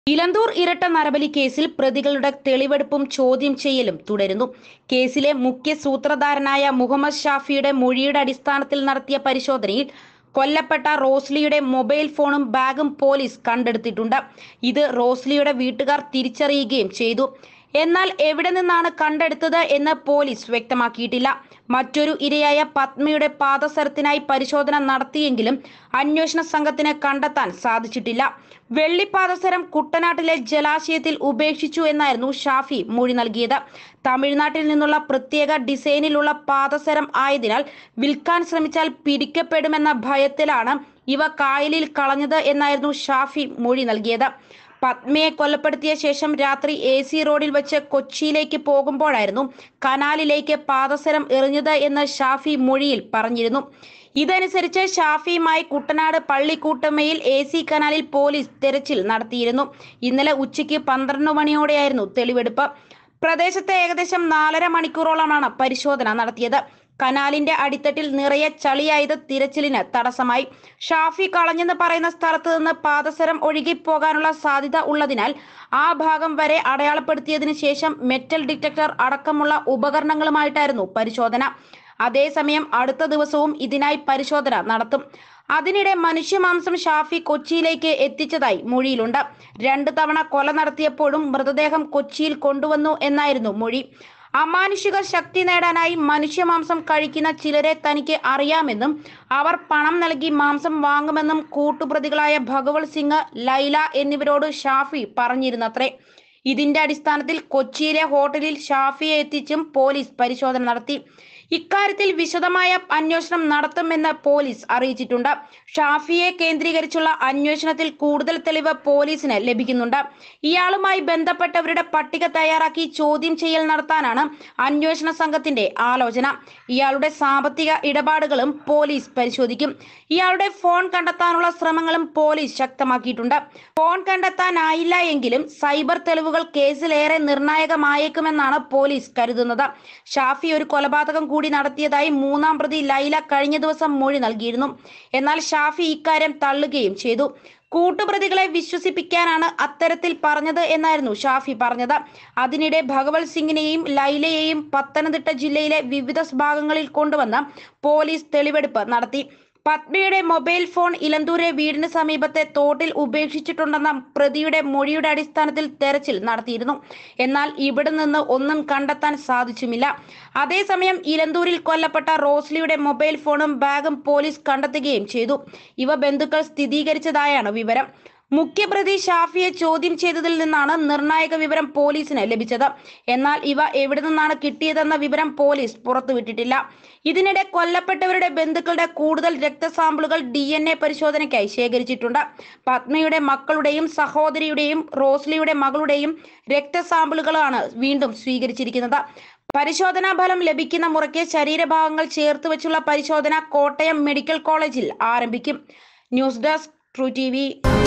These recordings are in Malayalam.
ഇലന്തൂർ ഇരട്ട നരബലി കേസിൽ പ്രതികളുടെ തെളിവെടുപ്പും ചോദ്യം ചെയ്യലും തുടരുന്നു കേസിലെ മുഖ്യ സൂത്രധാരനായ മുഹമ്മദ് ഷാഫിയുടെ മൊഴിയുടെ അടിസ്ഥാനത്തിൽ നടത്തിയ പരിശോധനയിൽ കൊല്ലപ്പെട്ട റോസ്ലിയുടെ മൊബൈൽ ഫോണും ബാഗും പോലീസ് കണ്ടെടുത്തിട്ടുണ്ട് ഇത് റോസ്ലിയുടെ വീട്ടുകാർ തിരിച്ചറിയുകയും ചെയ്തു എന്നാൽ എവിടെ നിന്നാണ് കണ്ടെടുത്തത് എന്ന് പോലീസ് വ്യക്തമാക്കിയിട്ടില്ല മറ്റൊരു ഇരയായ പത്മയുടെ പാദസരത്തിനായി പരിശോധന നടത്തിയെങ്കിലും അന്വേഷണ സംഘത്തിന് കണ്ടെത്താൻ സാധിച്ചിട്ടില്ല വെള്ളിപ്പാദസരം കുട്ടനാട്ടിലെ ജലാശയത്തിൽ ഉപേക്ഷിച്ചു എന്നായിരുന്നു ഷാഫി മൊഴി നൽകിയത് തമിഴ്നാട്ടിൽ നിന്നുള്ള പ്രത്യേക ഡിസൈനിലുള്ള പാദസരം ആയതിനാൽ വിൽക്കാൻ ശ്രമിച്ചാൽ പിടിക്കപ്പെടുമെന്ന ഭയത്തിലാണ് ഇവ കായലിൽ കളഞ്ഞത് എന്നായിരുന്നു ഷാഫി മൊഴി നൽകിയത് പത്മയെ കൊലപ്പെടുത്തിയ ശേഷം രാത്രി എ സി റോഡിൽ വെച്ച് കൊച്ചിയിലേക്ക് പോകുമ്പോഴായിരുന്നു കനാലിലേക്ക് പാദസരം എറിഞ്ഞത് എന്ന് ഷാഫി മൊഴിയിൽ പറഞ്ഞിരുന്നു ഇതനുസരിച്ച് ഷാഫിയുമായി കുട്ടനാട് പള്ളിക്കൂട്ടമ്മയിൽ എ സി കനാലിൽ പോലീസ് തെരച്ചിൽ നടത്തിയിരുന്നു ഇന്നലെ ഉച്ചയ്ക്ക് പന്ത്രണ്ട് മണിയോടെയായിരുന്നു തെളിവെടുപ്പ് പ്രദേശത്ത് ഏകദേശം നാലര മണിക്കൂറോളമാണ് പരിശോധന നടത്തിയത് കനാലിന്റെ അടിത്തട്ടിൽ നിറയെ ചളിയായത് തിരച്ചിലിന് തടസ്സമായി ഷാഫി കളഞ്ഞെന്ന് പറയുന്ന സ്ഥലത്ത് നിന്ന് പാദസരം ഒഴുകിപ്പോകാനുള്ള സാധ്യത ഉള്ളതിനാൽ ആ ഭാഗം വരെ അടയാളപ്പെടുത്തിയതിനു ശേഷം മെറ്റൽ ഡിറ്റക്ടർ അടക്കമുള്ള ഉപകരണങ്ങളുമായിട്ടായിരുന്നു പരിശോധന അതേസമയം അടുത്ത ദിവസവും ഇതിനായി പരിശോധന നടത്തും അതിനിടെ മനുഷ്യമാംസം ഷാഫി കൊച്ചിയിലേക്ക് എത്തിച്ചതായി മൊഴിയിലുണ്ട് രണ്ടു തവണ കൊല നടത്തിയപ്പോഴും മൃതദേഹം കൊച്ചിയിൽ കൊണ്ടുവന്നു എന്നായിരുന്നു മൊഴി അമാനുഷിക ശക്തി നേടാനായി മനുഷ്യമാംസം കഴിക്കുന്ന ചിലരെ തനിക്ക് അറിയാമെന്നും അവർ പണം നൽകി മാംസം വാങ്ങുമെന്നും കൂട്ടുപ്രതികളായ ഭഗവത് സിംഗ് ലൈല എന്നിവരോട് ഷാഫി പറഞ്ഞിരുന്നത്രേ ഇതിന്റെ അടിസ്ഥാനത്തിൽ കൊച്ചിയിലെ ഹോട്ടലിൽ ഷാഫിയെ എത്തിച്ചും പോലീസ് പരിശോധന നടത്തി ഇക്കാര്യത്തിൽ വിശദമായ അന്വേഷണം നടത്തുമെന്ന് പോലീസ് അറിയിച്ചിട്ടുണ്ട് ഷാഫിയെ കേന്ദ്രീകരിച്ചുള്ള അന്വേഷണത്തിൽ കൂടുതൽ തെളിവ് പോലീസിന് ലഭിക്കുന്നുണ്ട് ഇയാളുമായി ബന്ധപ്പെട്ടവരുടെ പട്ടിക തയ്യാറാക്കി ചോദ്യം ചെയ്യൽ നടത്താനാണ് അന്വേഷണ സംഘത്തിന്റെ ആലോചന ഇയാളുടെ സാമ്പത്തിക ഇടപാടുകളും പോലീസ് പരിശോധിക്കും ഇയാളുടെ ഫോൺ കണ്ടെത്താനുള്ള ശ്രമങ്ങളും പോലീസ് ശക്തമാക്കിയിട്ടുണ്ട് ഫോൺ കണ്ടെത്താനായില്ല എങ്കിലും സൈബർ തെളിവുകൾ കേസിലേറെ നിർണായകമായേക്കുമെന്നാണ് പോലീസ് കരുതുന്നത് ഷാഫി ഒരു കൊലപാതകം കൂടി നടത്തിയതായി മൂന്നാം പ്രതി ലൈല കഴിഞ്ഞ ദിവസം മൊഴി നൽകിയിരുന്നു എന്നാൽ ഷാഫി ഇക്കാര്യം തള്ളുകയും ചെയ്തു കൂട്ടുപ്രതികളെ വിശ്വസിപ്പിക്കാനാണ് അത്തരത്തിൽ പറഞ്ഞത് എന്നായിരുന്നു ഷാഫി പറഞ്ഞത് അതിനിടെ ഭഗവത് സിംഗിനെയും ലൈലയെയും പത്തനംതിട്ട ജില്ലയിലെ വിവിധ ഭാഗങ്ങളിൽ കൊണ്ടുവന്ന് പോലീസ് തെളിവെടുപ്പ് നടത്തി പത്മയുടെ മൊബൈൽ ഫോൺ ഇലന്തൂരെ വീടിന് സമീപത്തെ തോട്ടിൽ ഉപേക്ഷിച്ചിട്ടുണ്ടെന്ന പ്രതിയുടെ മൊഴിയുടെ അടിസ്ഥാനത്തിൽ തെരച്ചിൽ നടത്തിയിരുന്നു എന്നാൽ ഇവിടെ നിന്ന് ഒന്നും കണ്ടെത്താൻ സാധിച്ചുമില്ല അതേസമയം ഇലന്തൂരിൽ കൊല്ലപ്പെട്ട റോസ്ലിയുടെ മൊബൈൽ ഫോണും ബാഗും പോലീസ് കണ്ടെത്തുകയും ചെയ്തു ഇവ ബന്ധുക്കൾ സ്ഥിരീകരിച്ചതായാണ് വിവരം മുഖ്യപ്രതി ഷാഫിയെ ചോദ്യം ചെയ്തതിൽ നിന്നാണ് നിർണായക വിവരം പോലീസിന് ലഭിച്ചത് എന്നാൽ ഇവ എവിടെ നിന്നാണ് കിട്ടിയതെന്ന വിവരം പോലീസ് പുറത്തുവിട്ടിട്ടില്ല ഇതിനിടെ കൊല്ലപ്പെട്ടവരുടെ ബന്ധുക്കളുടെ കൂടുതൽ രക്തസാമ്പിളുകൾ ഡി എൻ എ പരിശോധനയ്ക്കായി ശേഖരിച്ചിട്ടുണ്ട് പത്മയുടെ മക്കളുടെയും സഹോദരിയുടെയും റോസ്ലിയുടെ മകളുടെയും രക്തസാമ്പിളുകളാണ് വീണ്ടും സ്വീകരിച്ചിരിക്കുന്നത് പരിശോധനാ ഫലം ലഭിക്കുന്ന മുറയ്ക്ക് ശരീരഭാഗങ്ങൾ ചേർത്ത് വെച്ചുള്ള പരിശോധന കോട്ടയം മെഡിക്കൽ കോളേജിൽ ആരംഭിക്കും news desk true T V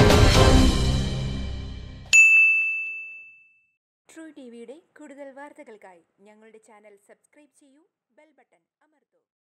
true T വിയുടെ കൂടുതൽ വാർത്തകൾക്കായി ഞങ്ങളുടെ ചാനൽ സബ്സ്ക്രൈബ് ചെയ്യൂ ബെൽ ബട്ടൺ അമർത്തൂ